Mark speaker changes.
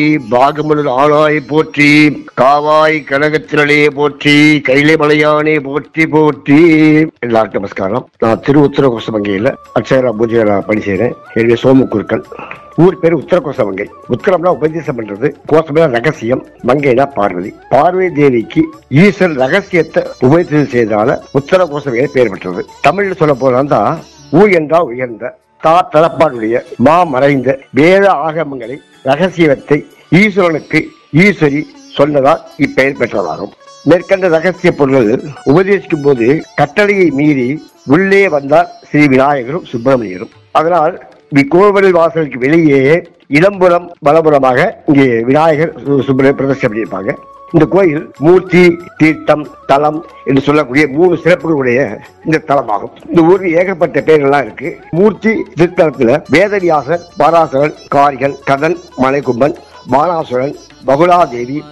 Speaker 1: பாகமலர் ஆளாய் போற்றி காவாய் கனகத்திரளே போற்றி கைலை மலையானே போற்றி போற்றி எல்லாருக்கும் நமஸ்காரம் நான் திரு உத்தரகோசமங்கையில அக்ஷயரா பூஜையில பணி செய்யறேன் என்னுடைய சோமு குருக்கள் ஊர் பேரு உத்தரகோசமங்கை உத்தரம்னா உபதேசம் பண்றது கோசம்னா ரகசியம் மங்கைனா பார்வதி பார்வதி தேவிக்கு ஈஸ்வரன் ரகசியத்தை உபதேசம் செய்ததால உத்தரகோசமங்கை பெயர் பெற்றது தமிழ்ல சொல்ல போனா ஊர் என்றா உயர்ந்த தா தலப்பாடுடைய மா மறைந்த வேத ஆகமங்களை ரகசியத்தை ஈஸ்வரனுக்கு ஈஸ்வரி சொன்னதால் இப்பெயர் பெற்றதாகும் மேற்கண்ட ரகசிய பொருள்கள் உபதேசிக்கும் போது கட்டளையை மீறி உள்ளே வந்தார் ஸ்ரீ விநாயகரும் சுப்பிரமணியரும் அதனால் இக்கோவில் வாசலுக்கு வெளியே இடம்புறம் வலபுறமாக இங்கே விநாயகர் சு- சுப்பிரமணியர் பிரதர்ஷனம் பண்ணியிருப்பாங்க இந்த கோயில் மூர்த்தி தீர்த்தம் தலம் என்று சொல்லக்கூடிய மூணு சிறப்புகளுடைய இந்த தலமாகும் இந்த ஊரில் ஏகப்பட்ட பேர்கள்லாம் இருக்கு மூர்த்தி திருத்தலத்துல வேதவியாசர் பாராசரன் காரிகன் கதன் மலைக்கும்பன் பானாசுரன் பகுலாதேவி